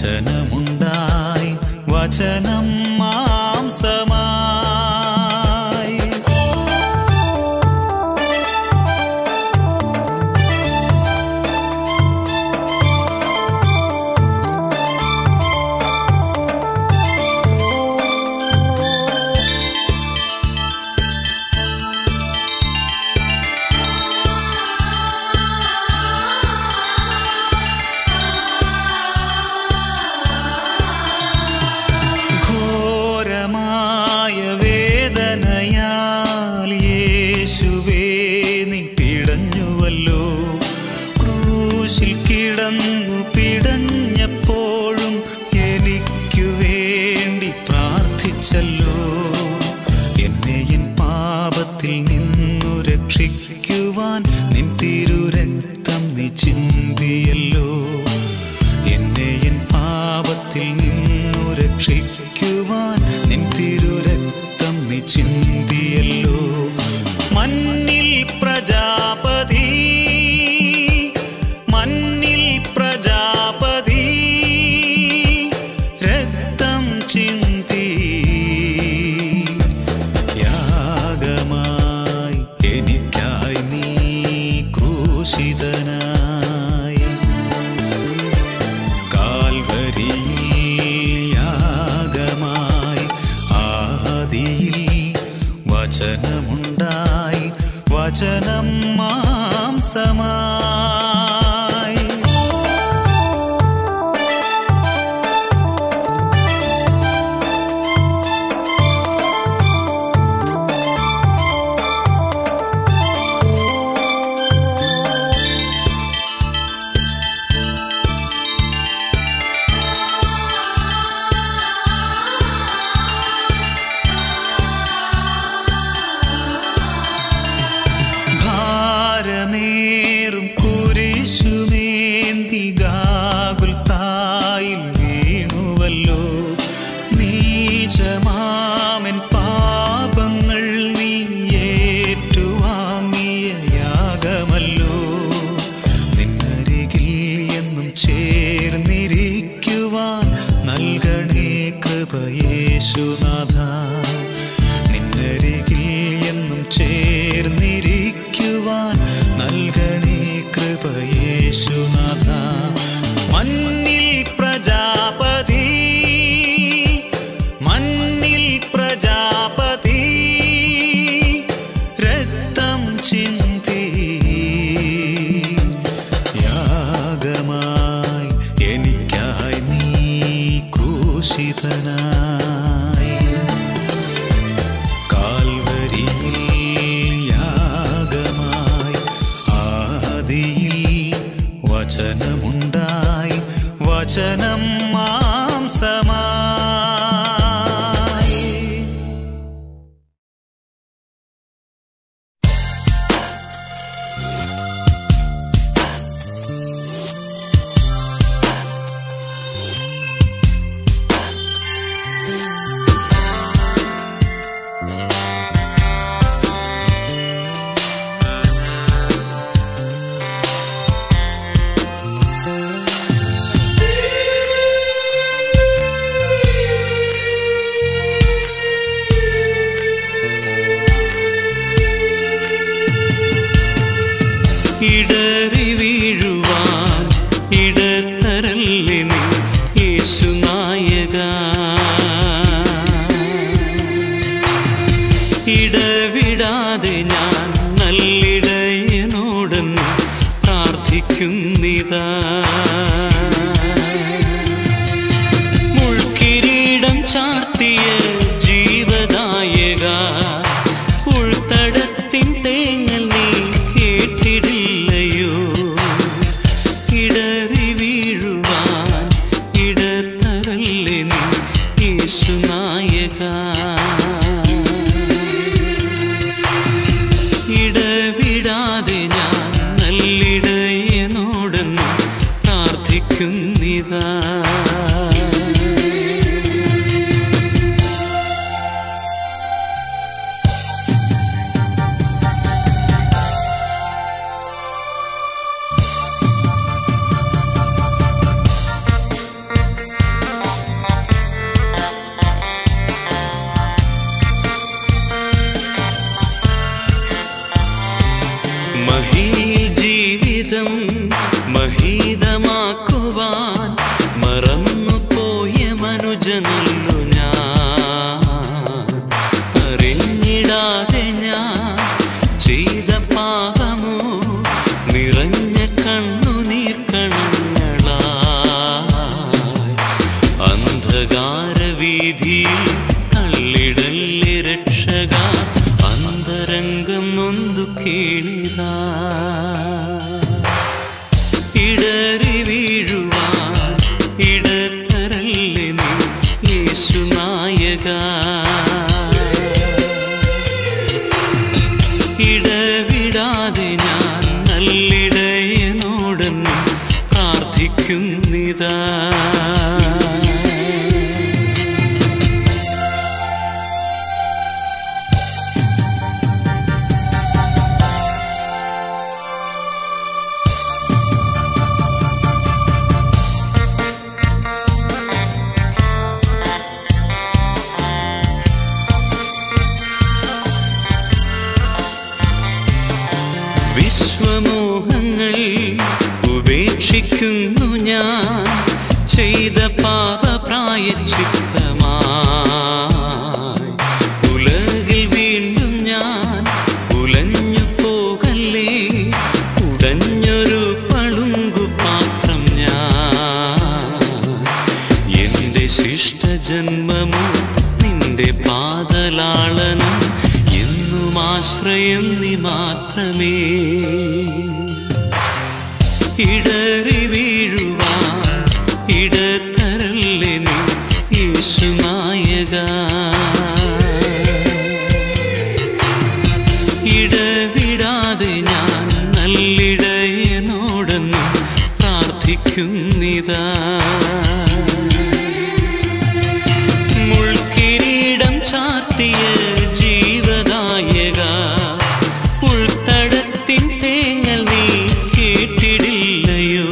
വചനമുണ്ടായി വചനം മാംസമായി ഘോരമായ വേദനയാൽ യേശുവേ നീ പിടഞ്ഞുവല്ലോ ക്രൂശിൽ കിടന്നു പിടഞ്ഞപ്പോഴും എനിക്കു വേണ്ടി പ്രാർത്ഥിച്ചല്ലോ എന്നെ എൻ പാപത്തിൽ നിന്നു രക്ഷിക്കുവാൻ നിൻ തിരുരക്തം നീ ചിന്തിയല്ലോ എന്നെ എൻ പാപത്തിൽ നിന്നു രക്ഷിക്കുവാൻ നിൻ തിരുരക്തം നീ ചിന്തിയല്ലോ മണ്ണിൽ പ്രജാപതി മണ്ണിൽ പ്രജാപതി രക്തം ചിന്തി യാഗമായി എനിക്കായി നീ ക്രൂശിതനായി കാൽവരിയിൽ യാഗമായി ആദിയിൽ വചനമുണ്ടായി വചനം മാംസമായി ഭാരമേറും കുരിശുമേന്തി ഗാകുൽ തായിൽ വീണുവല്ലോ നീചമാമൻ പാപങ്ങൾ നീ ഏറ്റുവാങ്ങിയ യാഗമല്ലോ നിന്നരികിൽ എന്നും ചേർന്നിരിക്കുവാൻ നൽകണേ കൃപയേശുനാഥ നിന്നരികിൽ എന്നും ചേർന്നിരിക്കുവാൻ നൽകണേ കൃപയേശുനാഥ മണ്ണിൽ പ്രജാപതി മണ്ണിൽ പ്രജാപതി രക്തം ചിന്തി യാഗമായി എനിക്കായി നീ ക്രൂശിതനായി കാൽവരിയിൽ യാഗമായി ആദിയിൽ വചനമുണ്ടായി വചനം മാംസമായി ഇടറി വീഴുവാൻ ഇടത്തരല്ലേ നീ യേശുനായക ഇടവിടാതെ ഞാൻ നല്ലിടയനോടെന്ന് പ്രാർത്ഥിക്കുന്നിതാ മുൾക്കിരീടം ചാർത്തിയ ജീവദായക ഉൾത്തടത്തിൻ തേങ്ങൽ നീ കേട്ടിടില്ലയോ ഇടറി വീഴുവാൻ ഇടത്തരല്ലേ നീ യേശുനായക ഇടവിടാതെ ഞാൻ നല്ലിടയനോടെന്ന് പ്രാർത്ഥിക്കുന്നിതാ യേശുവേ വിധിയിൽ തള്ളിടല്ലേ രക്ഷക അന്തരംഗം നൊന്തു കേളിതാ ഇടറി വീഴുവാൻ ഇടത്തരല്ലേ നീ യേശുനായക ഇടവിടാതെ ഞാൻ നല്ലിടയനോടെന്ന് പ്രാർത്ഥിക്കുന്നിതാ വിശ്വമോഹങ്ങൾ ഉപേക്ഷിക്കുന്നു ഞാൻ ചെയ്ത പാപ പ്രായച്ചിത്തമായി ഉലകിൽ വീണ്ടും ഞാൻ ഉലഞ്ഞു പോകല്ലേ ഉടഞ്ഞൊരു പളുങ്കു പാത്രം ഞാൻ എന്റെ ശിഷ്ടജന്മമോ നിന്റെ പാതലാളനം എന്നും ആശ്രയം നീ മാത്രമേ ഇടറി വീഴുവാൻ ഇടത്തരല്ലേ നീ യേശുനായക ഇടവിടാതെ ഞാൻ നല്ലിടയനോടെന്ന് പ്രാർത്ഥിക്കുന്നിതാ മുൾക്കിരീടം ചാർത്തിയ ജീവദായക ഉൾത്തടത്തിൻ തേങ്ങൽ നീ കേട്ടിടില്ലയോ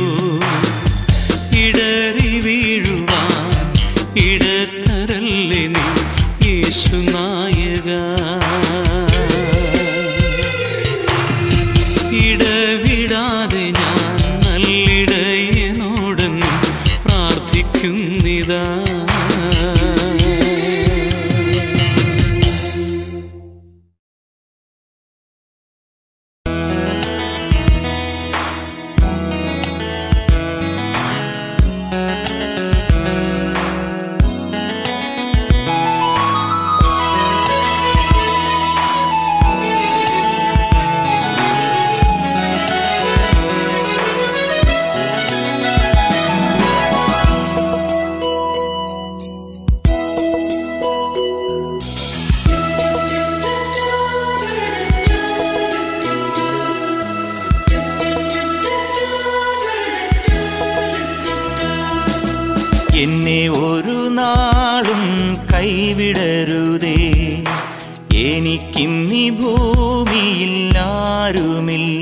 ഇടറി വീഴുവാൻ ഇടത്തരല്ലേ നീ യേശുനായക ഇടവിടാതെ ഞാൻ നല്ലിടയനോടെന്ന് പ്രാർത്ഥിക്കുന്നിതാ എന്നെ ഒരു നാളും കൈവിടരുതേ എനിക്കിന്നി ഭൂമിയിൽ ആരുമില്ല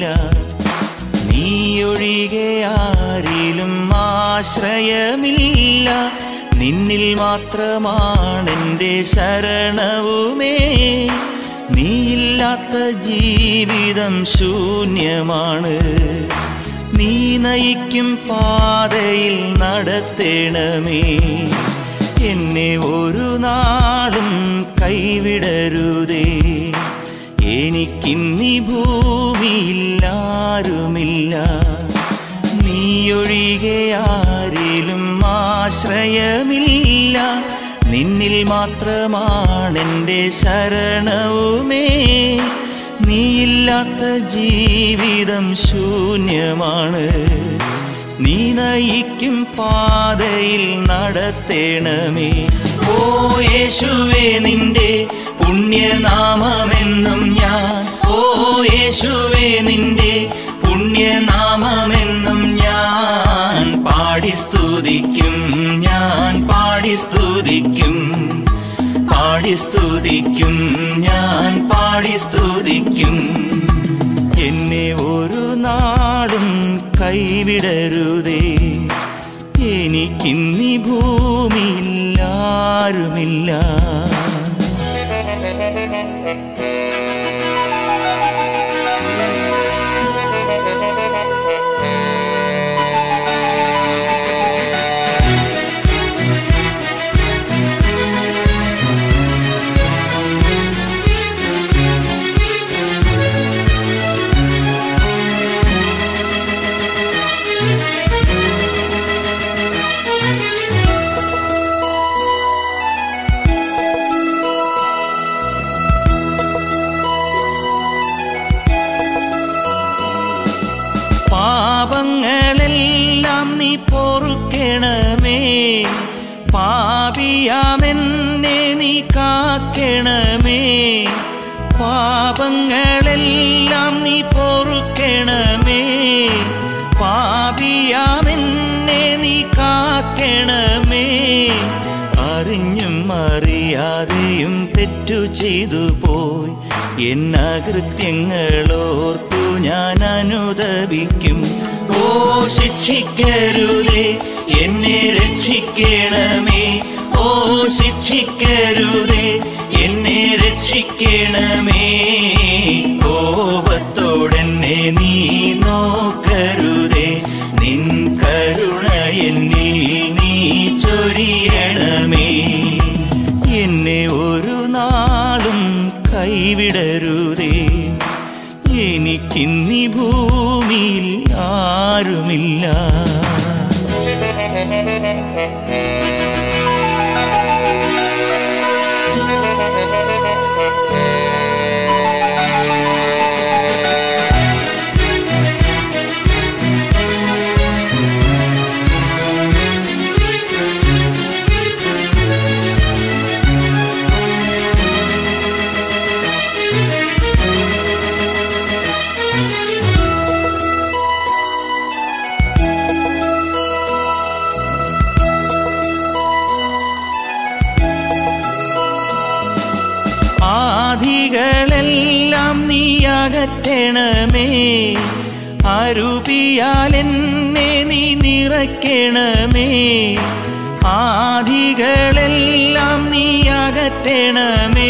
നീയൊഴികെ ആരിലും ആശ്രയമില്ല നിന്നിൽ മാത്രമാണെൻ്റെ ശരണവുമേ നീയില്ലാത്ത ജീവിതം ശൂന്യമാണ് നീ നയിക്കും പാതയിൽ നടത്തേണമേ എന്നെ ഒരു നാളും കൈവിടരുതേ എനിക്കിന്നി ഭൂമിയിൽ ആരുമില്ല നീയൊഴികെ ആരിലും ആശ്രയമില്ല നിന്നിൽ മാത്രമാണെൻ്റെ ശരണവുമേ നീയില്ലാത്ത ജീവിതം ശൂന്യമാണ് നീ നയിക്കും പാതയിൽ നടത്തേണമേ ഓ യേശുവേ നിന്റെ പുണ്യനാമമെന്നും ഞാൻ ഓ യേശുവേ നിന്റെ പുണ്യനാമമെന്നും ഞാൻ പാടി സ്തുതിക്കും ഞാൻ പാടി സ്തുതിക്കും പാടി സ്തുതിക്കും ഞാൻ പാടി സ്തുതിക്കും എന്നെ ഒരു നാടും കൈവിടരുതേ എനിക്കിന്നി ഭൂമിയിൽ ആരുമില്ല കാക്കണമേ പാപിയാമെന്നെ നീ കാക്കണമേ പാപങ്ങളെല്ലാം നീ പൊറുക്കണമേ പാപിയാമെന്നെ നീ കാക്കണമേ അറിഞ്ഞും അറിയാതെയും തെറ്റു ചെയ്തു പോയി എന്നകൃത്യങ്ങളോർത്തു ഞാൻ അനുദപിക്കും ഓ ശിക്ഷിക്കരുതേ എന്നെ രക്ഷിക്കണമേ ഓ ശിക്ഷിക്കരുതേ എന്നെ രക്ഷിക്കണമേ കോപത്തോടെന്നെ നീ നോക്കരുതേ നിൻ കരുണ എന്നിൽ നീ ചൊരിയണമേ എന്നെ ഒരു നാളും കൈവിടരുതേ എനിക്കിന്നി ഭൂമിയിൽ ആരുമില്ല ആധികളെല്ലാം നീ അകറ്റണമേ അരുപിയാൽ എന്നെ നീ നിറയ്ക്കണമേ ആധികളെല്ലാം നീ അകറ്റണമേ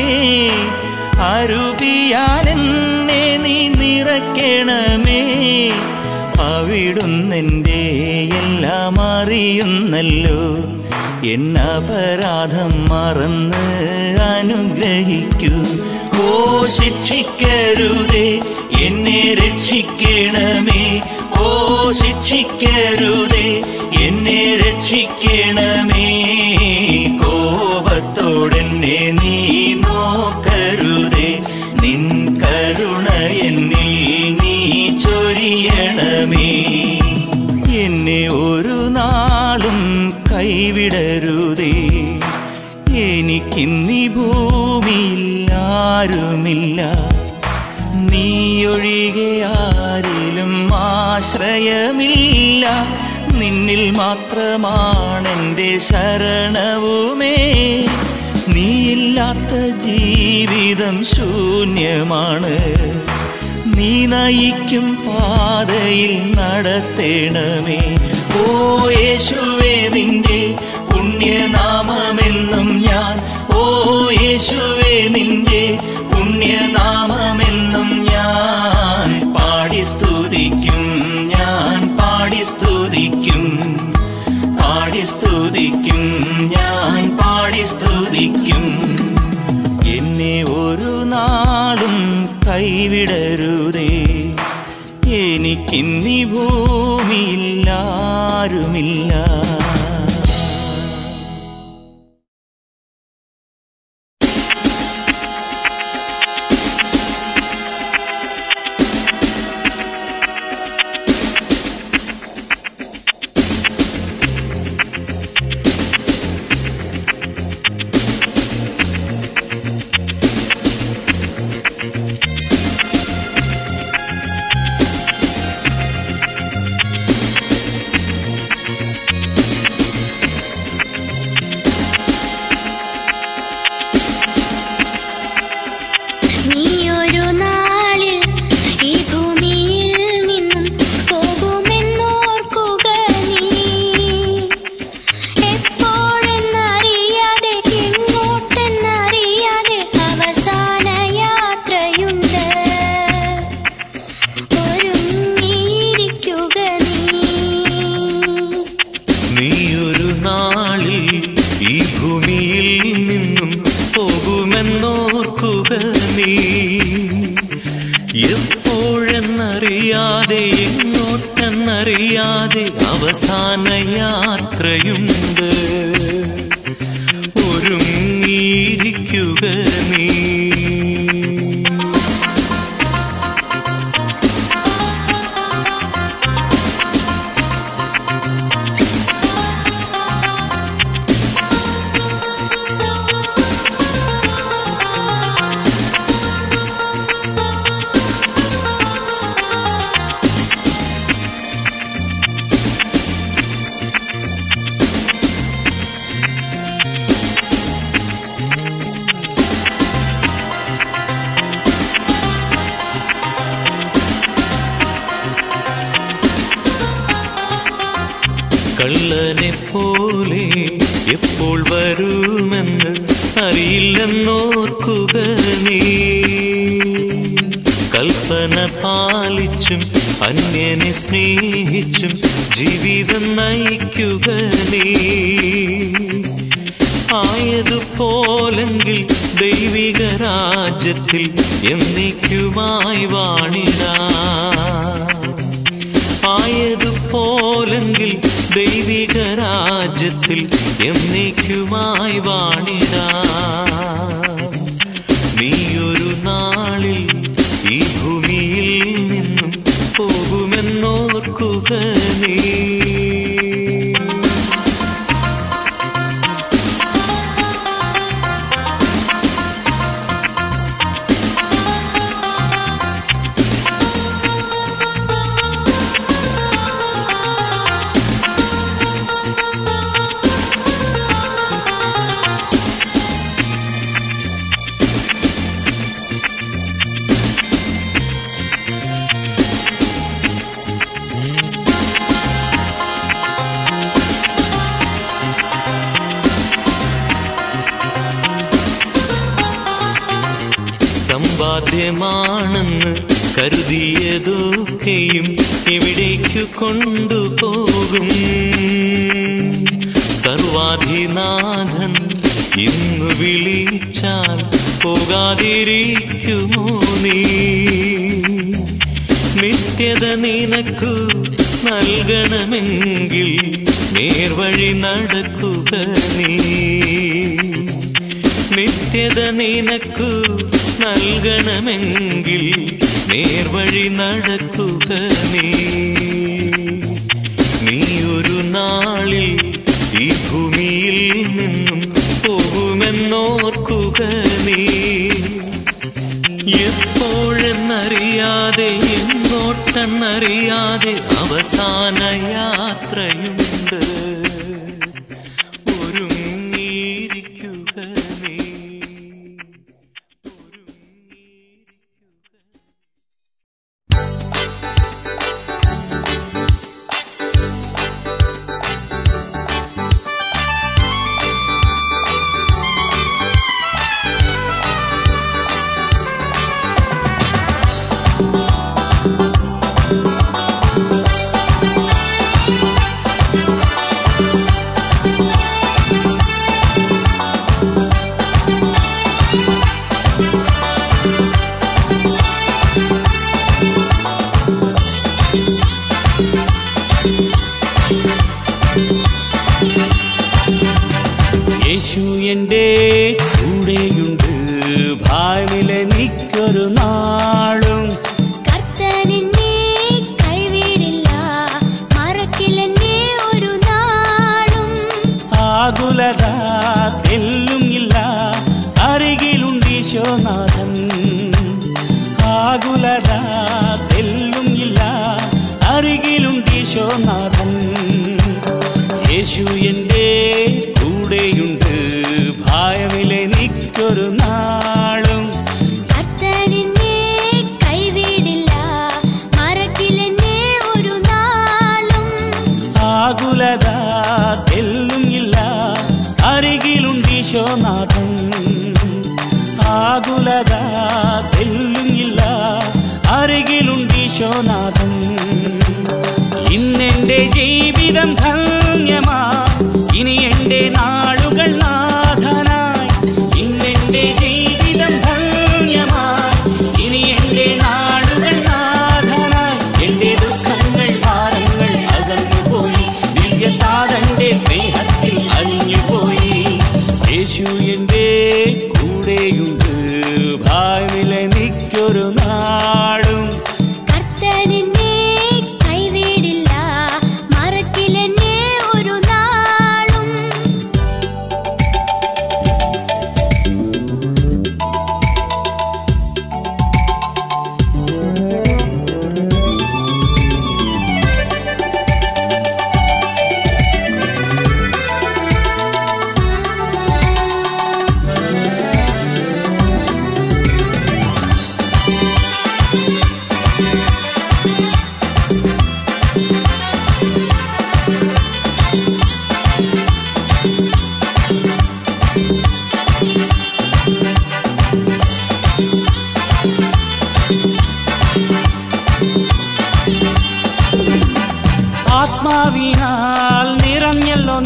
അരുപിയാൽ എന്നെ നീ നിറയ്ക്കണമേ അവിടുന്നെൻ്റെ എല്ലാം അറിയുന്നല്ലോ എന്നപരാധം മറന്ന് അനുഗ്രഹിക്കൂ ഓ ശിക്ഷിക്കരുതേ എന്നെ രക്ഷിക്കണമേ ഓ ശിക്ഷിക്കരുതേ എന്നെ രക്ഷിക്കണമേ കോപത്തോടെന്നെ നീ നോക്കരുതേ നിൻ കരുണ എന്നിൽ നീ ചൊരിയണമേ എന്നെ ഒരു നാളും കൈവിടരുതേ എനിക്കിന്നീ ഭൂമിയിൽ ആരുമില്ല നീയൊഴികെ ആരിലും ആശ്രയമില്ല നിന്നിൽ മാത്രമാണെൻ്റെ ശരണവുമേ നീയില്ലാത്ത ജീവിതം ശൂന്യമാണ് നീ നയിക്കും പാതയിൽ നടത്തേണമേ ഓ യേശുവേ നിന്റെ പുണ്യനാമമെന്നും ഞാൻ ഓ യേശുവേ നിന്റെ പുണ്യനാമമെന്നും ഞാൻ പാടി സ്തുതിക്കും ഞാൻ പാടി സ്തുതിക്കും പാടി സ്തുതിക്കും ഞാൻ പാടി സ്തുതിക്കും എന്നെ ഒരു നാളും കൈവിടരുതേ എനിക്കിന്നി ഭൂമിയിൽ ആരുമില്ല നീയൊരു നാളിൽ ഈ ഭൂമിയിൽ നിന്നും പോകുമെന്നോർക്കുക നീ എപ്പോഴെന്നറിയാതെ എങ്ങോട്ടെന്നറിയാതെ അവസാന യാത്രയുണ്ട് ഒരുങ്ങിയിരിക്കുക നീ നീയൊരു നാളിൽ ഈ ഭൂമിയിൽ നിന്നും പോകുമെന്നോർക്കുക നീ എപ്പോഴെന്നറിയാതെ എങ്ങോട്ടെന്നറിയാതെ അവസാന യാത്രയുണ്ട് ഒരുങ്ങിയിരിക്കുക നീ ദൂതനെ പോലെ എപ്പോൾ വരുമെന്ന് അറിയില്ലെന്നോർക്കുക നീ കൽപ്പന പാലിച്ചും അന്യനെ സ്നേഹിച്ചും ജീവിതം നയിക്കുക നീ ആയതുപോലെങ്കിൽ ദൈവിക രാജ്യത്തിൽ എന്നേക്കുമായി വാണിടാം ആയതുപോലെങ്കിൽ ദൈവിക രാജ്യത്തിൽ എന്നേക്കുമായി വാണിടാം നീയൊരു നാളിൽ ഈ ഭൂമിയിൽ നിന്നും പോകുമെന്നോർക്കുക നീ സമ്പാദ്യമാണെന്ന് കരുതിയതൊക്കെയും എവിടേക്കു കൊണ്ടുപോകും സർവാധിനാഥൻ ഇന്നു വിളിച്ചാൽ പോകാതിരിക്കുമോ നീ നിത്യത നിനക്കു നൽകണമെങ്കിൽ നേർവഴി നടക്കുക നീ നിത്യത നിനക്കു നൽകണമെങ്കിൽ നേർവഴി നടക്കുക നീ നീ ഒരു നാളിൽ ഈ ഭൂമിയിൽ നിന്നും പോകുമെന്നോർക്കുക നീ എപ്പോഴെന്നറിയാതെ എങ്ങോട്ടെന്നറിയാതെ അവസാന യാത്രയുണ്ട് ഒരുങ്ങിയിരിക്കുക നീ യേശു എൻ്റെ കൂടെയുണ്ട് ഭാവിലെനിക്കൊരു നാളും കർത്തനെന്നെ കൈവിടില്ല മറക്കില്ലെന്നെ ഒരു നാളും ആകുലത തെല്ലും ഇല്ല അരികിലുണ്ട് ഈശോനാഥൻ ആകുലത തെല്ലും ഇല്ല അരികിലുണ്ട് ഈശോനാഥൻ യേശു എൻ്റെ കൂടെയുണ്ട് ഭയമിലെനിക്കൊരു നാളും കർത്തനെന്നെ കൈവിടില്ല മറക്കില്ലെന്നെ ഒരു നാളും ആകുലത തെല്ലും ഇല്ല അരികിലുണ്ട് ഈശോനാഥൻ ആകുലത തെല്ലും ഇല്ല അരികിലുണ്ട് ഈശോനാഥൻ ഇന്നെന്റെ ജീവിതം ധന്യമാ ഇനി എന്റെ നാളുകൾ നാഥനായി ഇന്നെന്റെ ജീവിതം ധന്യമാ ഇനി എന്റെ നാളുകൾ നാഥനായി എന്റെ ദുഃഖങ്ങൾ ഭാരങ്ങൾ അകന്നുപോയി ദിവ്യസാധന്റെ സ്നേഹത്തിൽ അലിഞ്ഞുപോയി യേശു എന്റെ കൂടെയുണ്ട് ഭാവിലെനിക്കൊരു നാടും കർത്തനെന്നെ കൈവിടില്ല മറക്കില്ലെന്നെ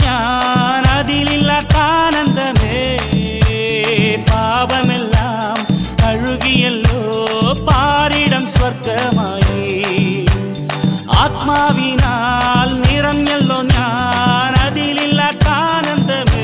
ഞാൻ അതിലില്ലാത്ത ആനന്ദമേ പാപമെല്ലാം കഴുകിയല്ലോ പാരിടം സ്വർഗമായി ആത്മാവിനാൽ നിറഞ്ഞല്ലോ ഞാൻ അതിലില്ലാത്ത ആനന്ദമേ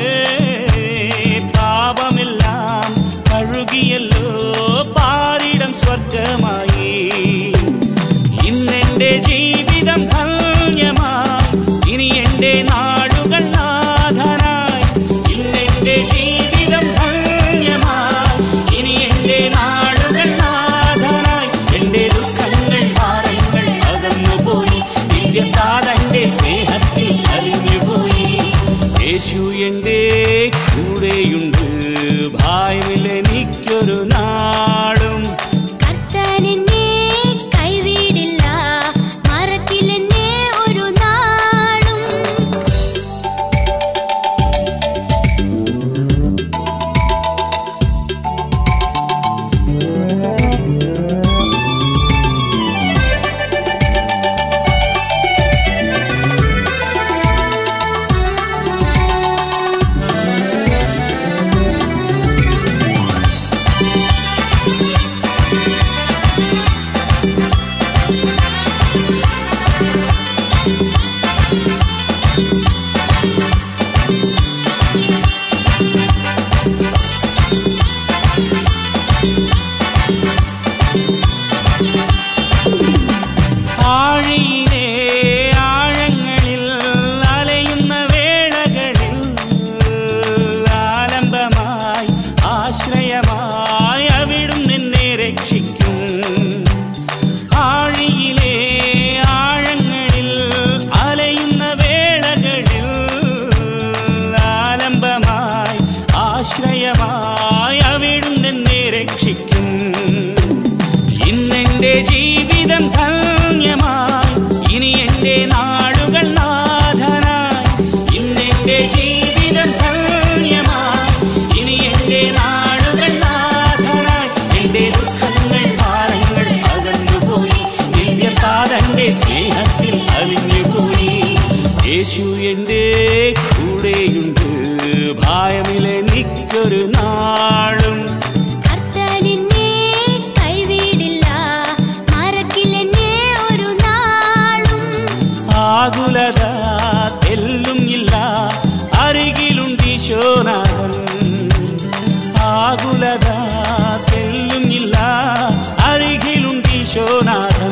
പാപമെല്ലാം കഴുകിയല്ലോ പാരിടം സ്വർഗമായി ഇന്നെന്റെ ജീവിതം ധന്യമായി ഇനി എന്റെ നാടുകൾ നാഥനായി ഇന്നെന്റെ ജീവിതം ധന്യമായി ഇനി എന്റെ നാടുകൾ നാഥനായി എന്റെ ദുഃഖങ്ങൾ ഭാരങ്ങൾ അകന്നുപോയി ദിവ്യസാദന്റെ സ്നേഹത്തിൽ അലിഞ്ഞുപോയി യേശു എന്റെ കൂടെയുണ്ട് ഭായമില്ലെനിക്കൊരു നാളും കർത്തനെന്നെ കൈവിടില്ല മറക്കില്ലെന്നെ ഒരു നാളും ആഴിയിലെ ആഴങ്ങളിൽ അലയുന്ന വേളകളിൽ ആലംബമായി ആശ്രയമായി അവിടും നിന്നെ രക്ഷിക്കും ആഴിയിലെ ആഴങ്ങളിൽ അലയുന്ന വേളകളിൽ ആലംബമായി ആശ്രയമായി അവിടും നിന്നെ രക്ഷിക്കും ഇന്നെന്റെ ജീവിതം ധന്യമായി ഇനി എന്റെ നാടുകൾ നാഥനായി ഇന്നെന്റെ ജീവിതം ധന്യമായി ഇനി എന്റെ നാടുകൾ നാഥനായി എന്റെ ദുഃഖങ്ങൾ ഭാരങ്ങൾ അകന്നുപോയി ദിവ്യപാദന്റെ സ്നേഹത്തിൽ അലിഞ്ഞുപോയി യേശു എന്റെ കൂടെയുണ്ട് ഭായമിലെനിക്കൊരു നാളും കർത്തനെന്നെ കൈവിടില്ല മറക്കില്ലെന്നെ ഒരു നാളും ആകുലത തെല്ലും ഇല്ല അരികിലുണ്ട് ഈശോനാഥൻ ആകുലത തെല്ലും ഇല്ല അരികിലുണ്ട് ഈശോനാഥൻ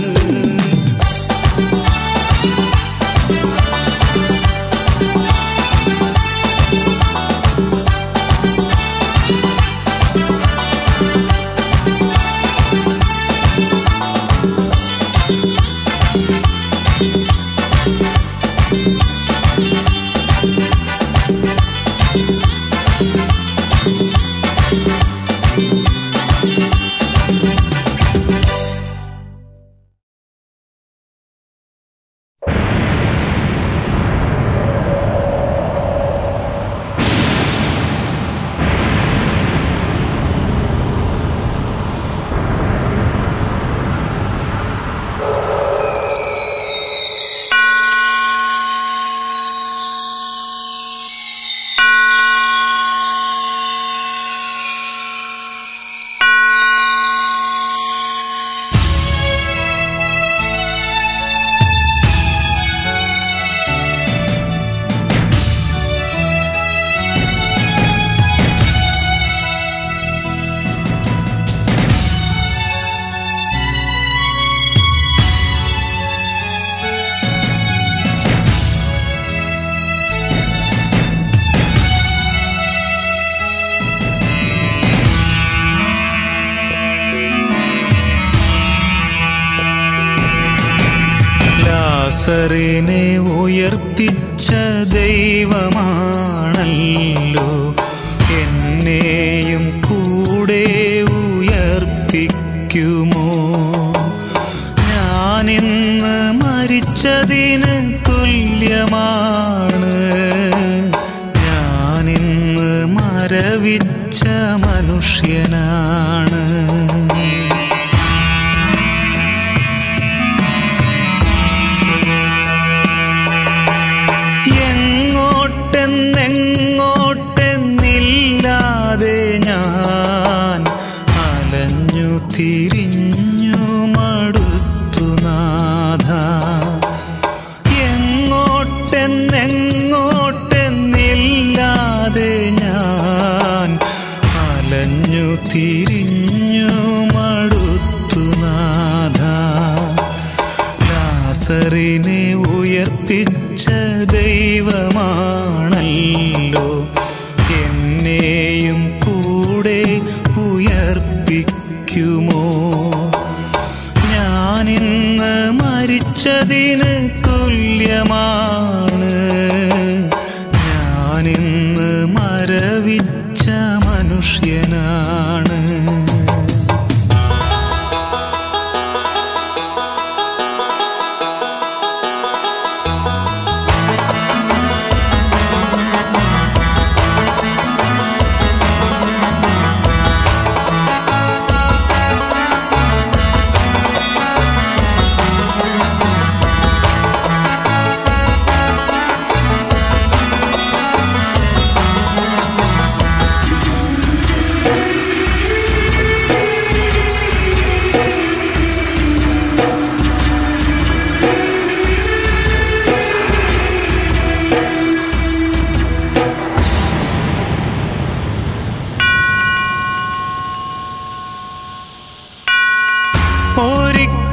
ലാസറിനെ ഉയർപ്പിച്ച ദൈവമാണല്ലോ എന്നെയും കൂടെ ഉയർപ്പിക്കുമോ ഞാനിന്ന് മരിച്ചതിന് തുല്യമാണ് ഞാനിന്ന് മരവിച്ച മനുഷ്യനാണ് എങ്ങോ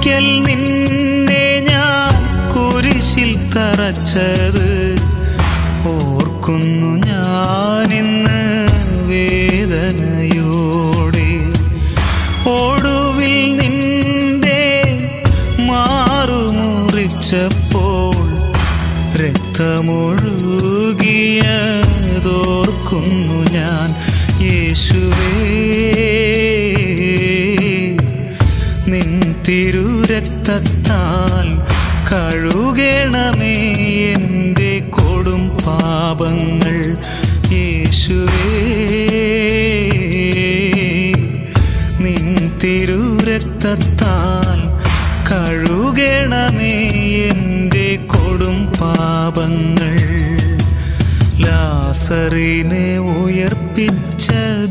ഒരിക്കൽ നിന്നെ ഞാൻ കുരിശിൽ തറച്ചത് ഓർക്കുന്നു ഞാനിന്ന് വേദനയോടെ ഒടുവിൽ നിന്റെ മാറുമുറിച്ചപ്പോൾ രക്തമൊഴുകിയതോർക്കുന്നു ഞാൻ യേശുവേ നിൻ തിരുരക്തത്താൽ കഴുകണമേ എൻ്റെ കൊടും പാപങ്ങൾ യേശുവേ നിൻ തിരുരക്തത്താൽ കഴുകണമേ എൻ്റെ കൊടും പാപങ്ങൾ ലാസറിനെ ഉയർപ്പിച്ച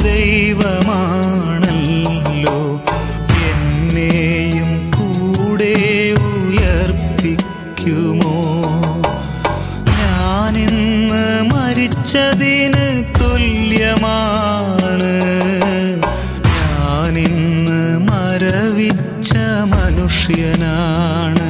ദൈവമാണല്ലോ എന്നെയും കൂടെ ഉയർപ്പിക്കുമോ ഞാനിന്ന് മരിച്ചതിന് തുല്യമാണ് ഞാനിന്ന് മരവിച്ച മനുഷ്യനാണ്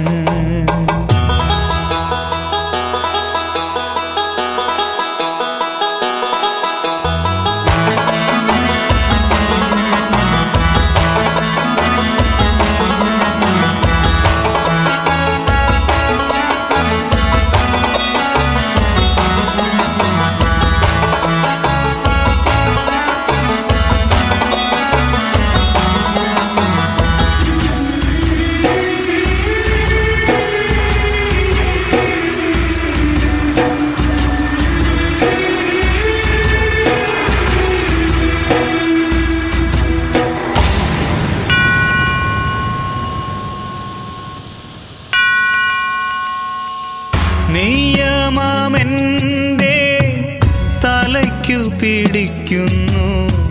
നിയമമെൻ്റെ തലയ്ക്കു പിടിക്കുന്നു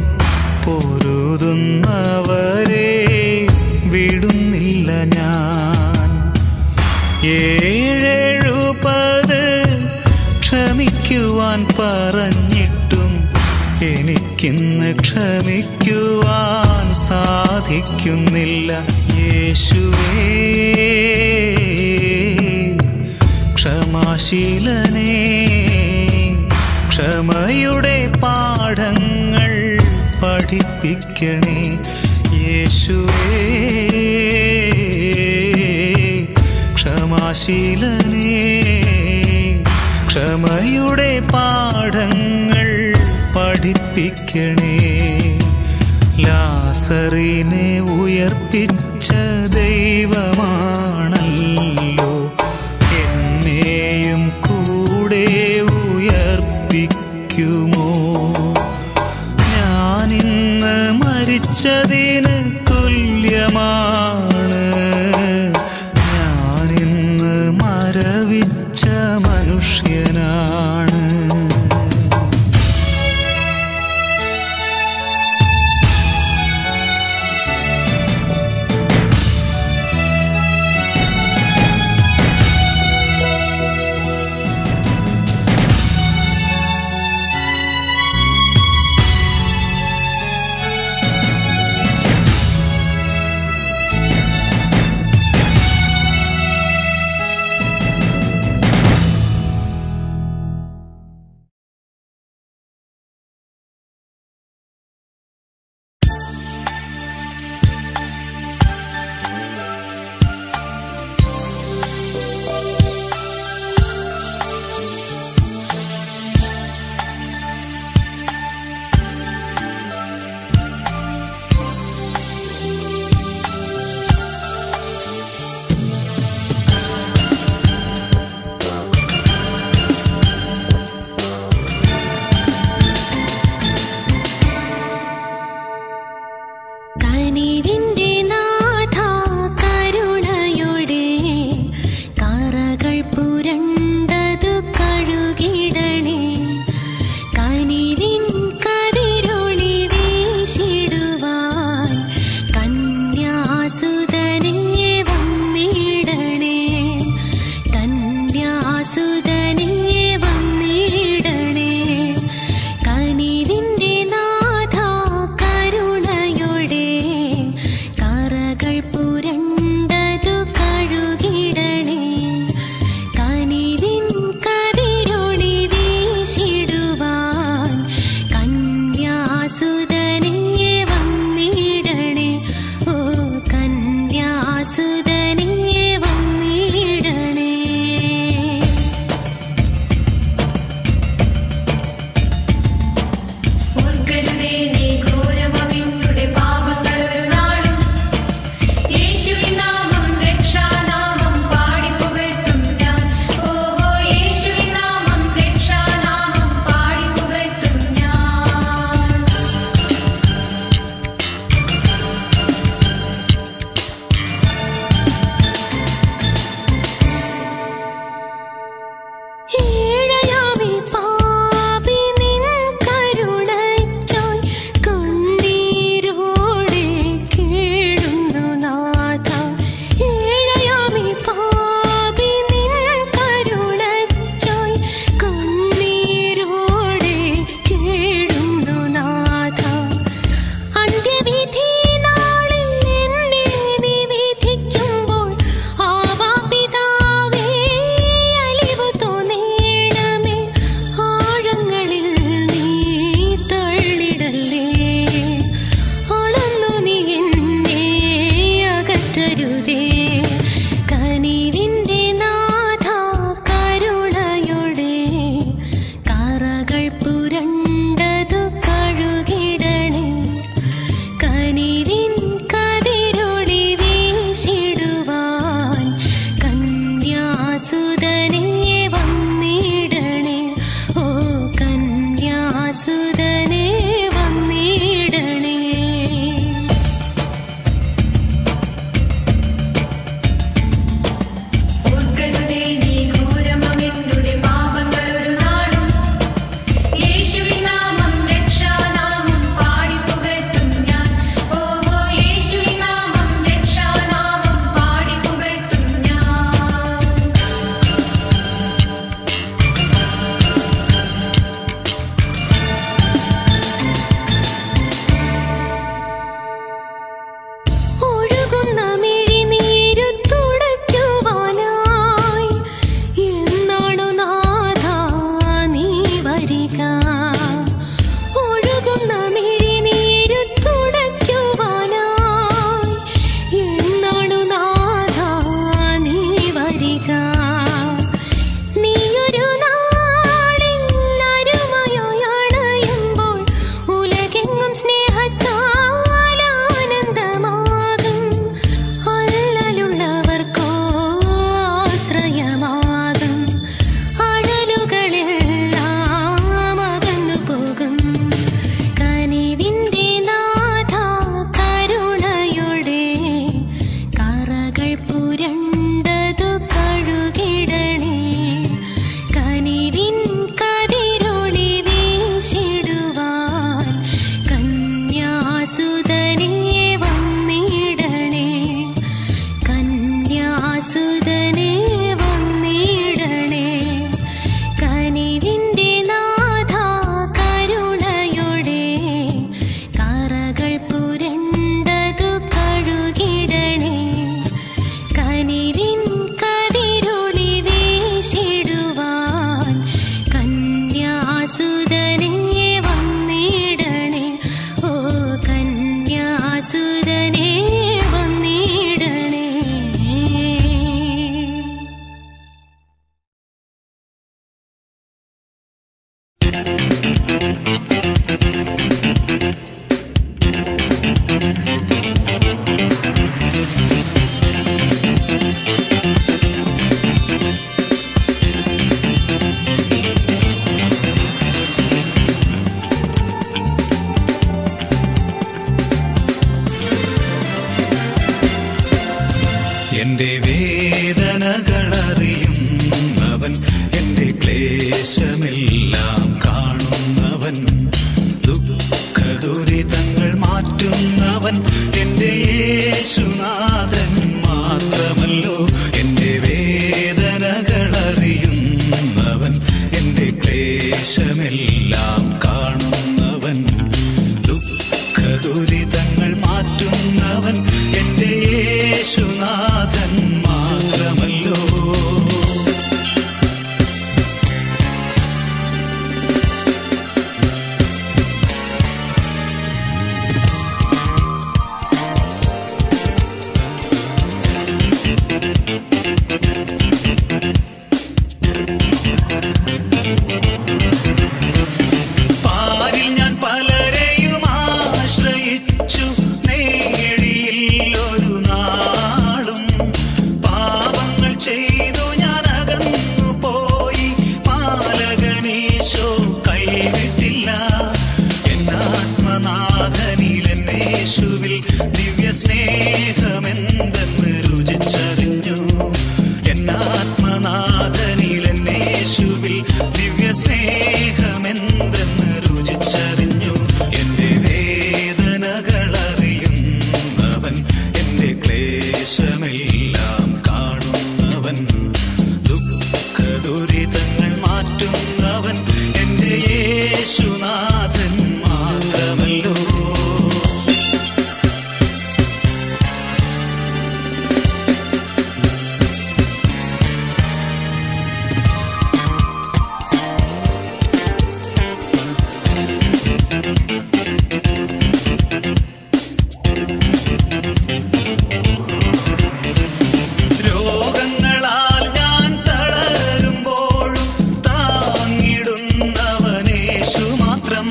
പൊരുതുന്നവരെ വിടുന്നില്ല ഞാൻ ഏഴെഴുപത് ക്ഷമിക്കുവാൻ പറഞ്ഞിട്ടും എനിക്കിന്ന് ക്ഷമിക്കുവാൻ സാധിക്കുന്നില്ല യേശുവേ ക്ഷമാശീലനേ ക്ഷമയുടെ പാഠങ്ങൾ പഠിപ്പിക്കണേ യേശുവേ ക്ഷമാശീലനേ ക്ഷമയുടെ പാഠങ്ങൾ പഠിപ്പിക്കണേ ലാസറിനെ ഉയർപ്പിച്ച ദൈവമാണല്ലോ എന്നെയും കൂടെ ഉയർപ്പിക്കുമോ ഞാനിന്ന് മരിച്ചതിന് തുല്യമാണ് ഞാനിന്ന് മരവിച്ച മനുഷ്യനാണ് എന്റെ വേദനകളറിയുന്നവൻ എന്റെ ക്ലേശമെല്ലാം കാണുന്നവൻ ദുഃഖദുരിതങ്ങൾ മാറ്റുന്നവൻ എന്റെ യേശുനാഥൻ മാത്രമല്ലോ എന്റെ വേദനകളറിയുന്നവൻ എന്റെ ക്ലേശമെല്ലാം കാണുന്നവൻ ദുഃഖദുരിതങ്ങൾ മാറ്റുന്നവൻ എന്റെ യേശുനാഥൻ മാത്രമല്ലോ പാരിൽ ഞാൻ പലരെയും ആശ്രയിച്ചു നേടിയില്ലൊരു നാളും പാപങ്ങൾ ചെയ്തു ഞാൻ അകന്നു പോയി പാലകനീശോ കൈവിട്ടില്ല എന്നാത്മനാഥനിൽ എന്നേശുവിൽ ദിവ്യ സ്നേഹമെന്തെന്ന് രുചിച്ചറിഞ്ഞു എന്നാത്മനാഥനിൽ എന്നേശുവിൽ ദിവ്യ സ്നേഹമെന്തെന്ന് രുചിച്ചറിഞ്ഞു എന്റെ വേദനകളറിയുന്നവൻ എന്റെ ക്ലേശമെല്ലാം കാണുന്നവൻ ദുഃഖദുരിതങ്ങൾ മാറ്റുന്നവൻ എന്റെ യേശുനാഥൻ മാത്രമല്ലോ രോഗങ്ങളാൽ ഞാൻ തളരുമ്പോഴും താങ്ങിടുന്നവനേശു മാത്രം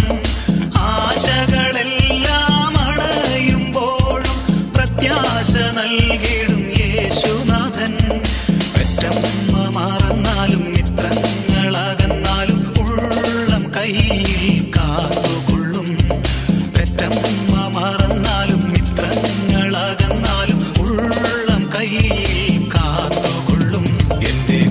ആശകളെല്ലാം അണയുമ്പോഴും പ്രത്യാശ നൽകിടും യേശുനാഥൻ പെറ്റമ്മ മറന്നാലും മിത്രങ്ങളകന്നാലും ഉള്ളം കയ്യിൽ കാത്തുകൊള്ളും പെറ്റമ്മ മറന്നാലും മിത്രങ്ങളകന്നാലും ഉള്ളം കയ്യിൽ കാത്തുകൊള്ളും എന്റെ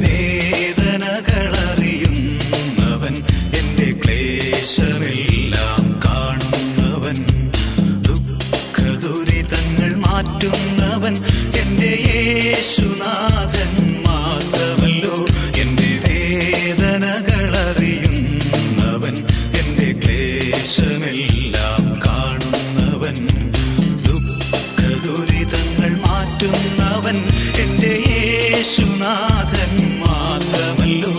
വേദനകളറിയുന്നവൻ എന്റെ ക്ലേശമെല്ലാം കാണുന്നവൻ ദുഃഖദുരിതങ്ങൾ മാറ്റുന്നവൻ എന്റെ യേശുനാഥൻ മാത്രമല്ലോ എന്റെ വേദനകളറിയുന്നവൻ എന്റെ ക്ലേശമെല്ലാം കാണുന്നവൻ ദുഃഖദുരിതങ്ങൾ മാറ്റുന്നവൻ എന്റെ യേശുനാഥൻ മാത്രമല്ലോ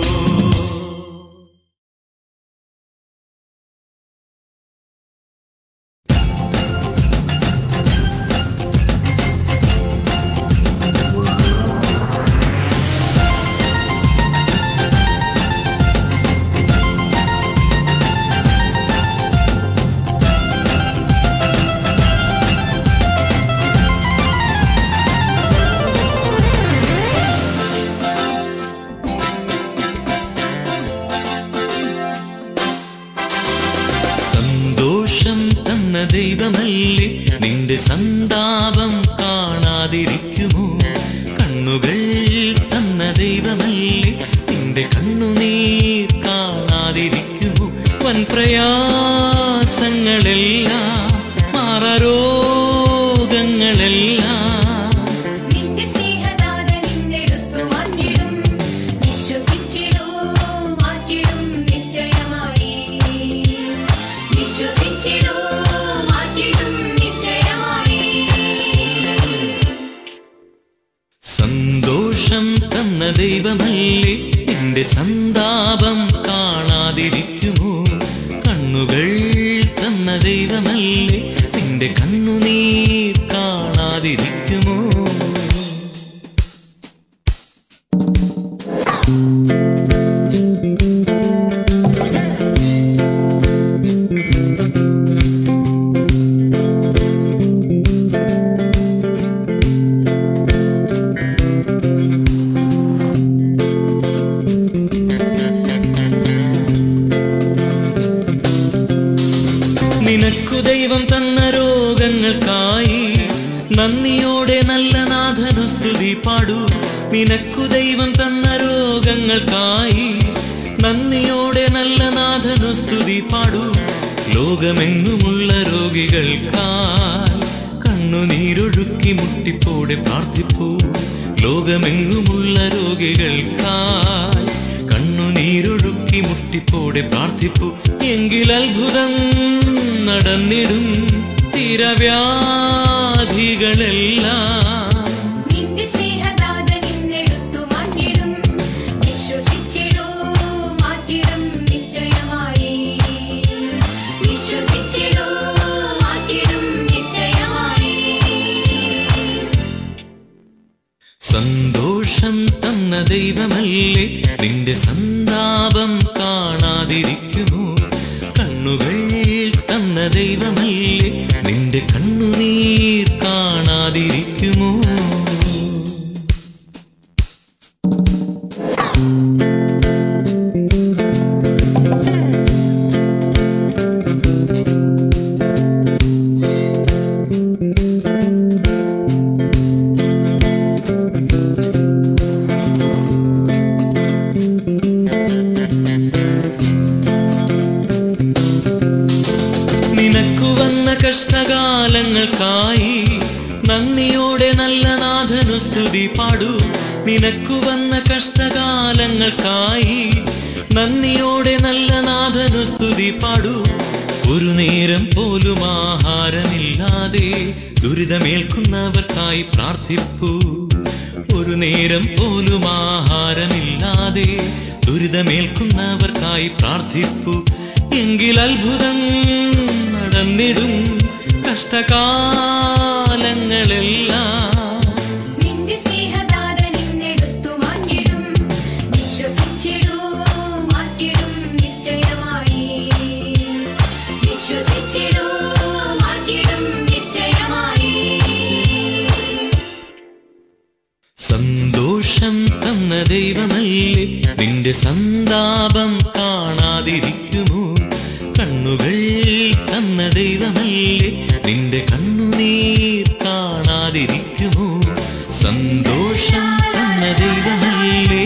സന്തോഷം തന്ന ദൈവമല്ലേ നിന്റെ സന്താപം കാണാതിരിക്കുമോ കണ്ണുകൾ തന്ന ദൈവമല്ലേ നിന്റെ കണ്ണുനീർ കാണാതിരിക്കുമോ വൻ പ്രയാസങ്ങളെല്ലാം മാറരോഗങ്ങളെല്ലാം നിന്റെ സ്നേഹദാത നിന്നെടുത്തു മാറ്റിടും വിശ്വസിച്ചിടൂ മാറ്റിടും നിശ്ചയമായി വിശ്വസിച്ചിടൂ മാറ്റിടും നിശ്ചയമായി സന്തോഷം തന്ന ദൈവമല്ലേ നിന്റെ സന്താപം കാണാതിരിക്കുമോ കണ്ണുകൾ തന്ന ദൈവമല്ലേ നിന്റെ കണ്ണു നന്ദിയോടെ നല്ല നാഥനു സ്തുതി പാടൂ നിനക്കു ദൈവം തന്ന രോഗങ്ങൾക്കായി നന്ദിയോടെ നല്ല നാഥനു സ്തുതി പാടൂ ലോകമെങ്ങുമുള്ള രോഗികൾക്കായി കണ്ണുനീരൊഴുക്കി മുട്ടിപ്പോടെ പ്രാർത്ഥിപ്പൂ ലോകമെങ്ങുമുള്ള രോഗികൾക്കായി കണ്ണുനീരൊഴുക്കി മുട്ടിപ്പോടെ പ്രാർത്ഥിപ്പൂ എങ്കിൽ അത്ഭുതം നടന്നിടും തിരവ്യാധികളെല്ലാം നിന്റെ സ്നേഹദാതൻ ഇന്നെടുത്തു മാറ്റിടും വിശ്വസിച്ചിടൂ മാറ്റിടും നിശ്ചയമായി വിശ്വസിച്ചിടൂ മാറ്റിടും നിശ്ചയമായി സന്തോഷം തന്ന ദൈവമല്ലേ നിന്റെ സന്താപം കാണാതിരിക്കുമോ കണ്ണുകൾ തന്ന ദൈവമല്ലേ നിന്റെ കണ്ണുനീർ കാണാതിരിക്കുമോ നിനക്കു വന്ന കഷ്ടകാലങ്ങൾക്കായി നന്ദിയോടെ നല്ല നാഥനു സ്തുതി പാടൂ നിനക്കു വന്ന കഷ്ടകാലങ്ങൾക്കായി നന്ദിയോടെ നല്ല നാഥനു സ്തുതി പാടൂ ഒരു നേരം പോലും ആഹാരമില്ലാതെ ദുരിതമേൽക്കുന്നവർക്കായി പ്രാർത്ഥിപ്പൂ ഒരു നേരം പോലും ആഹാരമില്ലാതെ ദുരിതമേൽക്കുന്നവർക്കായി പ്രാർത്ഥിപ്പൂ എങ്കിൽ അത്ഭുതം നടന്നിടും കഷ്ടകാലങ്ങളെല്ലാം നിന്റെ സ്നേഹദാതൻ ഇന്നെടുത്തു മാറ്റിടും വിശ്വസിച്ചിടൂ മാറ്റിടും നിശ്ചയമായി വിശ്വസിച്ചിടൂ മാറ്റിടും നിശ്ചയമായി സന്തോഷം തന്ന ദൈവമല്ലേ നിന്റെ സന്താപം കാണാതിരിക്കുമോ കണ്ണുകൾ തന്ന ദൈവമല്ലേ നിന്റെ കണ്ണുനീർ കാണാതിരിക്കുമോ സന്തോഷം തന്ന ദൈവമല്ലേ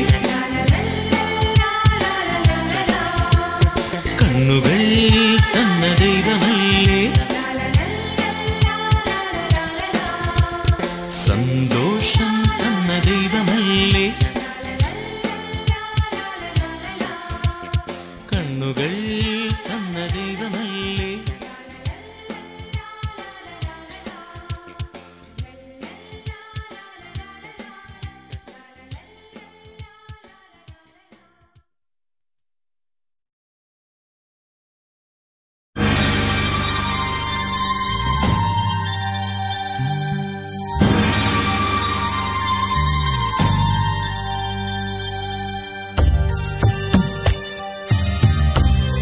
കണ്ണുകൾ തന്ന ദൈവമല്ലേ സന്തോഷം തന്ന ദൈവമല്ലേ കണ്ണുകൾ തന്ന ദൈവമല്ലേ ും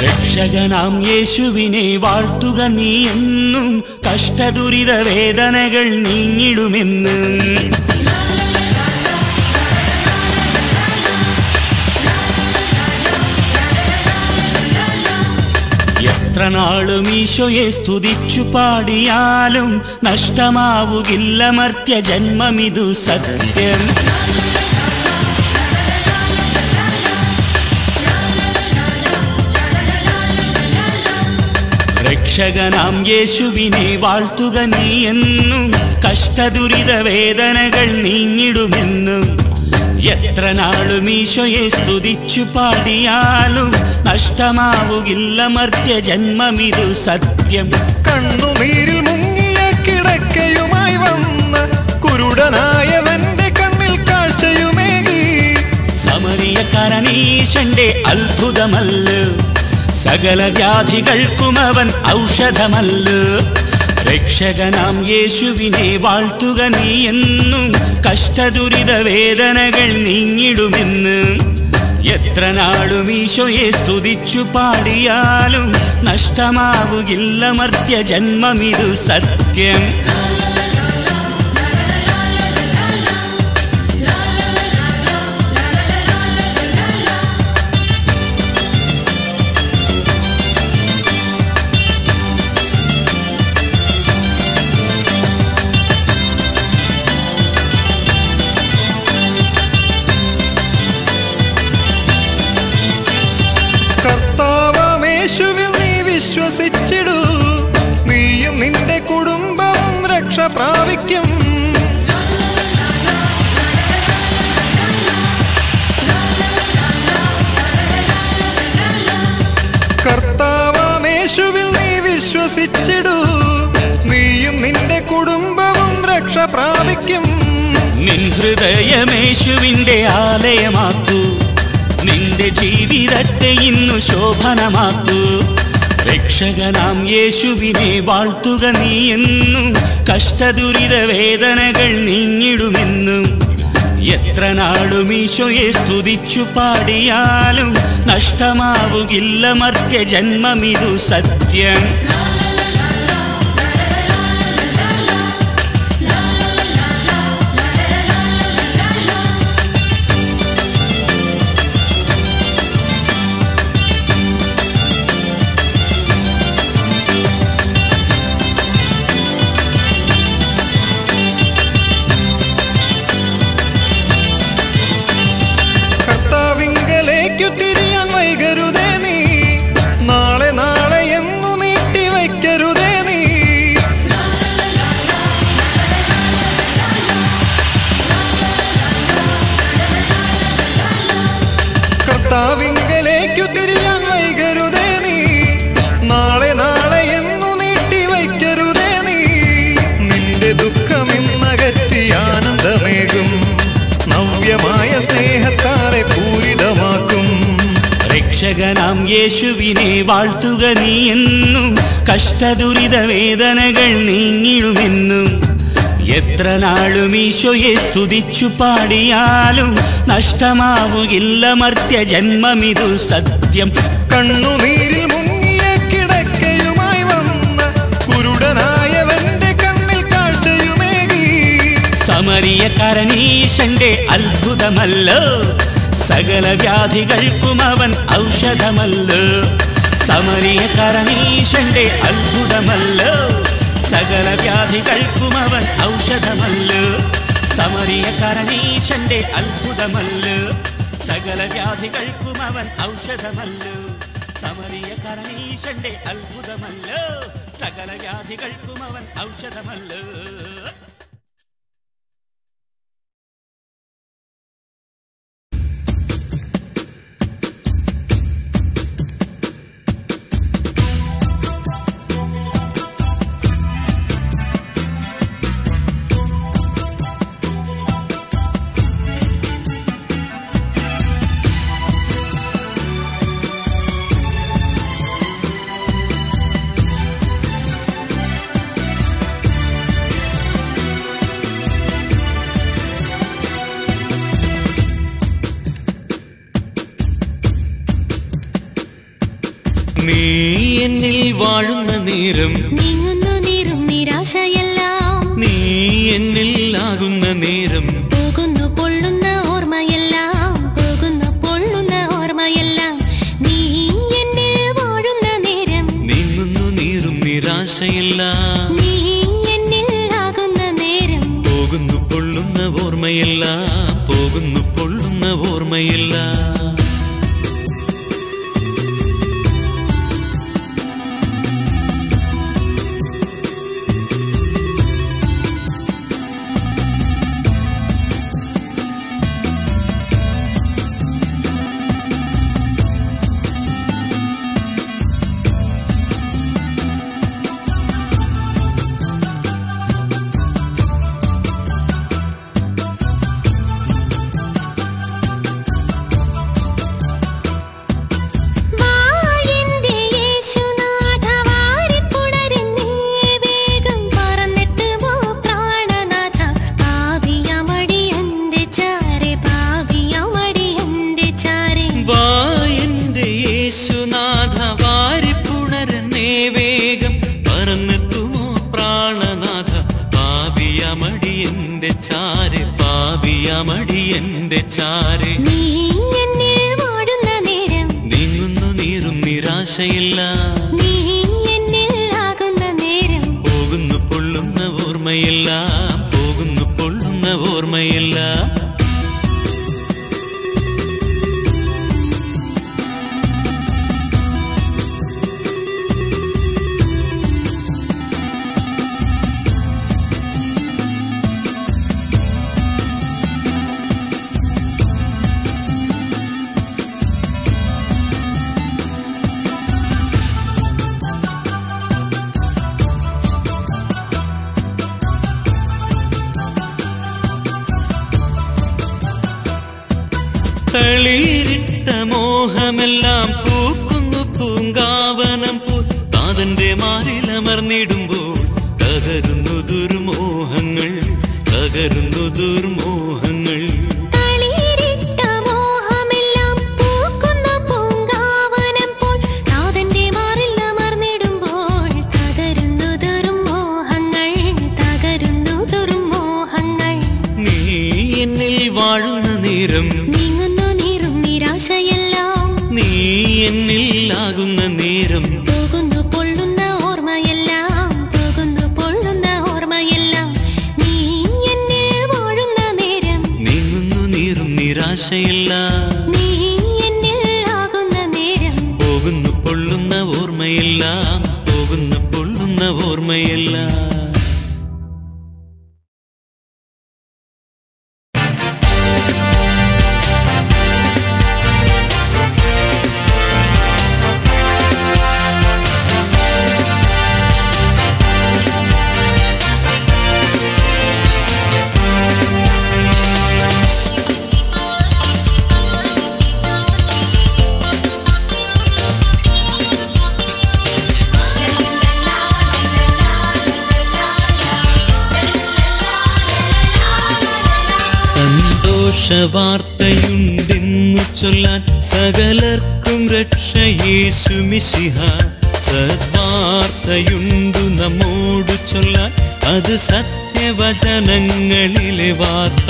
രക്ഷകനാം യേശുവിനെ വാഴ്ത്തുക നീ എന്നും കഷ്ടദുരിത വേദനകൾ നീങ്ങിടുമെന്ന് എത്ര നാളും ഈശോയെ സ്തുതിച്ചു പാടിയാലും നഷ്ടമാവുകില്ല മർത്യ ജന്മമിതു സത്യം രക്ഷകനാം യേശുവിനെ വാഴ്ത്തുക നീ എന്നും കഷ്ടദുരിത വേദനകൾ നീങ്ങിടുമെന്നും എത്ര നാളും ഈശോയെ സ്തുതിച്ചു പാടിയാലും നഷ്ടമാവുകില്ല മർത്യ ജന്മമിതു സത്യം കണ്ണുനീരിൽ മുങ്ങിയ കിടക്കയുമായി വന്ന കുരുടനായവന്റെ കണ്ണിൽ കാഴ്ചയുമേകി സമരിയക്കാരനീശന്റെ അത്ഭുതമല്ലോ സകല വ്യാധികൾക്കും അവൻ ഔഷധമല്ലോ രക്ഷകനാം യേശുവിനെ വാഴ്ത്തുക നീ എന്നും കഷ്ടദുരിത വേദനകൾ നീങ്ങിടുമെന്ന് എത്ര നാളും ഈശോയെ സ്തുതിച്ചു പാടിയാലും നഷ്ടമാവുകില്ല മർത്യ ജന്മമിതു സത്യം കർത്താവേശുവിൽ നീ വിശ്വസിച്ചിടൂ നീയും നിന്റെ കുടുംബവും രക്ഷ പ്രാപിക്കും കർത്താവേശുവിൽ നീ വിശ്വസിച്ചിടൂ നീയും നിന്റെ കുടുംബവും രക്ഷ പ്രാപിക്കും നിൻ ഹൃദയമേശുവിൻ്റെ ആലയമാക്കൂ നിന്റെ ജീവിതത്തെ ഇന്നു ശോഭനമാക്കൂ രക്ഷകനാം യേശുവിനെ വാഴ്ത്തുക നീ എന്നും കഷ്ടദുരിത വേദനകൾ നീങ്ങിടുമെന്നും എത്ര നാളും ഈശോയെ സ്തുതിച്ചു പാടിയാലും നഷ്ടമാവുകില്ല മർത്യ ജന്മമിതു സത്യം കർത്താവിങ്കലേക്കു തിരിയാൻ വൈകരുതേ നീ നാളെ നാളെ എന്നു നീട്ടി വയ്ക്കരുതേ നീ കർത്താവിങ്കലേക്കു തിരിയാൻ വൈകരുതേ നീ നാളെ നാളെ എന്നു നീട്ടി വയ്ക്കരുതേ നീ നിന്റെ ദുഃഖമിന്നകറ്റി ആനന്ദമേകും നവ്യമായ സ്നേഹത്താറെ പൂരിതമാക്കും രക്ഷകനാം യേശുവിനെ വാഴ്ത്തുക നീ എന്നും കഷ്ടദുരിത വേദനകൾ നീങ്ങിടുമെന്നും എത്ര നാളും ഈശോയെ സ്തുതിച്ചു പാടിയാലും നഷ്ടമാവുകില്ല മർത്യ ജന്മമിതു സത്യം കണ്ണുനീരിൽ മുങ്ങിയ കിടക്കയുമായി വന്ന കുരുടനായവന്റെ കണ്ണിൽ കാഴ്ചയുമേകി സമരിയക്കാരനീശന്റെ അത്ഭുതമല്ലോ സകല വ്യാധികൾക്കും അവൻ ഔഷധമല്ലോ സമരിയക്കാരനീശന്റെ അത്ഭുതമല്ലോ സകല വ്യാധികൾക്കും അവൻ ഔഷധമല്ലോ സമരിയക്കാരനീശന്റെ അത്ഭുതമല്ലോ സകല വ്യാധികൾക്കും അവൻ ഔഷധമല്ലോ സമരിയക്കാരനീശന്റെ അത്ഭുതമല്ലോ സകല വ്യാധികൾക്കും അവൻ ഔഷധമല്ലോ യേശുവേ നീ എന്നിൽ വാഴുന്ന നേരം നീങ്ങുന്നു നീറും നിരാശയെല്ലാം നീ എന്നിൽ ആകുന്ന നേരം പോകുന്നു പൊള്ളുന്ന ഓർമ്മയെല്ലാം പോകുന്നു പൊള്ളുന്ന ഓർമ്മയെല്ലാം നീ എന്നിൽ വാഴുന്ന നേരം നീങ്ങുന്നു നീറും നിരാശയില്ല നീ എന്നിൽ ആകുന്ന നേരം പോകുന്നു പൊള്ളുന്ന ഓർമ്മയില്ല പോകുന്നു പൊള്ളുന്ന ഓർമ്മയില്ല വാ എന്റെ യേശുനാഥ വാരിപ്പുണരുന്നേ വേഗം പറന്നെത്തുമോ പ്രാണനാഥ പാപിയമടി എന്റെ ചാരെ പാപിയമടി എന്റെ ചാരെ വാ എന്റെ യേശുനാഥ വാരിപ്പുണരുന്നേ വേഗം പറന്നെത്തുമോ പ്രാണനാഥ പാപിയമടി എന്റെ ചാരെ പാപിയമടി എന്റെ ചാരെ നീ എന്നിൽ വാഴുന്ന നേരം നീങ്ങുന്നു നീറും നിരാശയില്ല നീ എന്നിൽ ആകുന്ന നേരം പോകുന്നു പൊള്ളുന്ന ഓർമ്മയില്ല പോകുന്നു പൊള്ളുന്ന ഓർമ്മയില്ല തളിരിട്ട മോഹമെല്ലാം പൂക്കുന്നു പൂങ്കാവനം പോൽ നാഥന്റെ മാറിലമർന്നിടുമ്പോൾ തകരുന്നു ദുർമോഹങ്ങൾ തകരുന്നു ദുർമോഹങ്ങൾ തളിരിട്ട മോഹമെല്ലാം പൂക്കുന്ന പൂങ്കാവനം പോൽ നാഥന്റെ മാറിൽ അമർന്നിടുമ്പോൾ തകരുന്നു ദുർമോഹങ്ങൾ തകരുന്നു ദുർമോഹങ്ങൾ നീ എന്നിൽ വാഴുന്ന നേരം നീങ്ങുന്നു നീറും നിരാശയെല്ലാം നീ എന്നിൽ ആകുന്ന നേരം പോകുന്നു പൊള്ളുന്ന ഓർമ്മയെല്ലാം പോകുന്നു പൊള്ളുന്ന ഓർമ്മയെല്ലാം നീ എന്നിൽ വാഴുന്ന നേരം നീങ്ങുന്നു നീറും നിരാശയില്ല നീ എന്നിൽ ആകുന്ന നേരം പോകുന്നു പൊള്ളുന്ന ഓർമ്മയില്ല പോകുന്നു പൊള്ളുന്ന ഓർമ്മയില്ല സന്തോഷ വാർത്തയുണ്ടെന്നു ചൊല്ലാൻ സകലർക്കും രക്ഷയേശുമിശിഹ സദ്വാർത്തയുണ്ടു നമ്മോടു ചൊല്ലാൻ അത് സത്യവചനങ്ങളിലെ വാർത്ത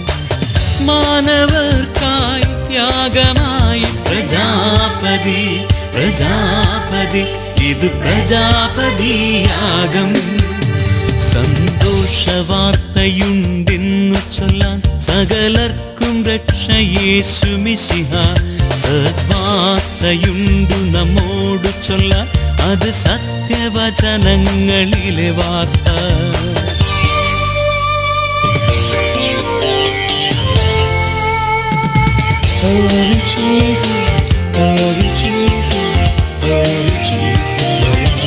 മാനവർക്കായി യാഗമായി പ്രജാപതി പ്രജാപതി ഇത് പ്രജാപതിയാഗം സന്തോഷ വാർത്തയുണ്ടെന്നു ചൊല്ലാൻ സകലർക്കും രക്ഷയേശുമിശിഹ സദ്വാർത്തയുണ്ടു നമ്മോടു ചൊല്ലാൻ അത് സത്യവചനങ്ങളിലെ വാർത്ത Holy Jesus, Holy Jesus, Holy Jesus,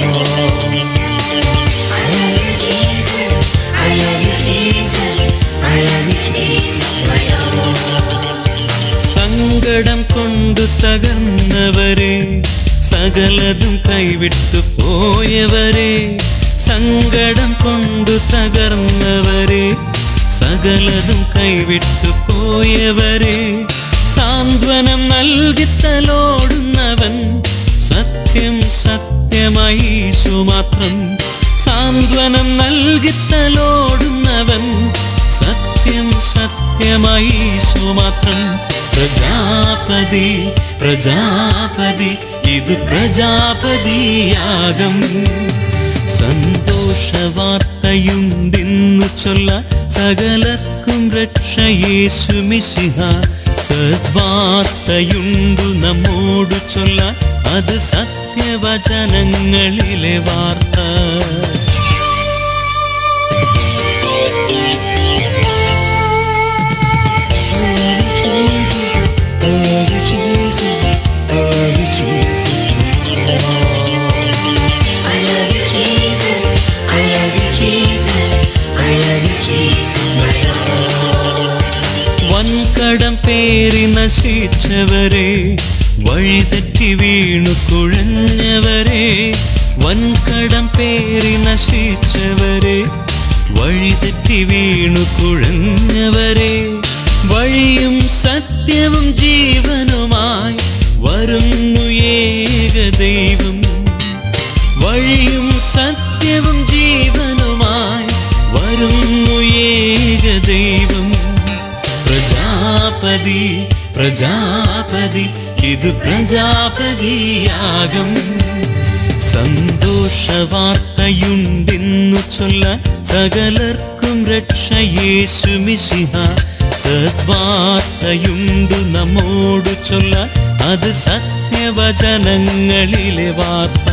സങ്കടം കൊണ്ടു തകർന്നവരെ സകലതും കൈവിട്ടു പോയവരെ സങ്കടം കൊണ്ടു തകർന്നവരെ സകലതും കൈവിട്ടു പോയവരെ സാന്ത്വനം നൽകി തലോടുന്നവൻ സത്യം സത്യമായി ഈശോ മാത്രം സാന്ത്വനം നൽകിത്തലോടുന്നവൻ സത്യം സത്യമായി ഈശോ മാത്രം പ്രജാപതി പ്രജാപതി ഇത് പ്രജാപതിയാകം സന്തോഷ വാർത്തയുണ്ടിന്നു ചൊല്ല സകലർക്കും രക്ഷയേശു മിശിഹ സദ്വാർത്തയുണ്ടു നമ്മോടു ചൊല്ല അത് സത്യവചനങ്ങളിലെ വാർത്ത വൻകടം പേറി നശിച്ചവരെ വഴിതെറ്റി വീണു കുഴഞ്ഞവരെ വൻകടം പേറി നശിച്ചവരെ വഴിതെറ്റി വീണു കുഴഞ്ഞവരെ വഴിയും സത്യവും ജീവനുമായി വരുന്നു ഏക ദൈവം വഴിയും സത്യവും ജീവനുമായി വരുന്നു ഏക ദൈവം പ്രജാപതി പ്രജാപതി ഇത് പ്രജാപതിയാകം സന്തോഷ വാർത്തയുണ്ടിന്നു ചൊല്ല സകലർക്കും രക്ഷയേശു മിശിഹ സദ്വാർത്തയുണ്ടു നമ്മോടു ചൊല്ല അത് സത്യവചനങ്ങളിലെ വാർത്ത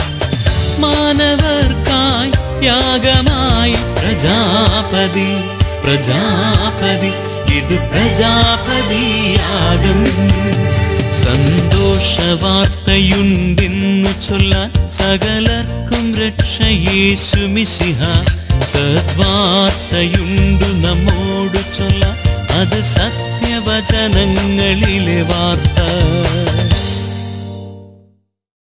മാനവർക്കായി യാഗമായി പ്രജാപതി പ്രജാപതി ഇത് പ്രജാപതിയാകും സന്തോഷ വാർത്തയുണ്ടിന്നു ചൊല്ല സകലർക്കും രക്ഷയേശു മിശിഹ സദ്വാർത്തയുണ്ടു നമ്മോടു ചൊല്ല അത് സത്യവചനങ്ങളിലെ വാർത്ത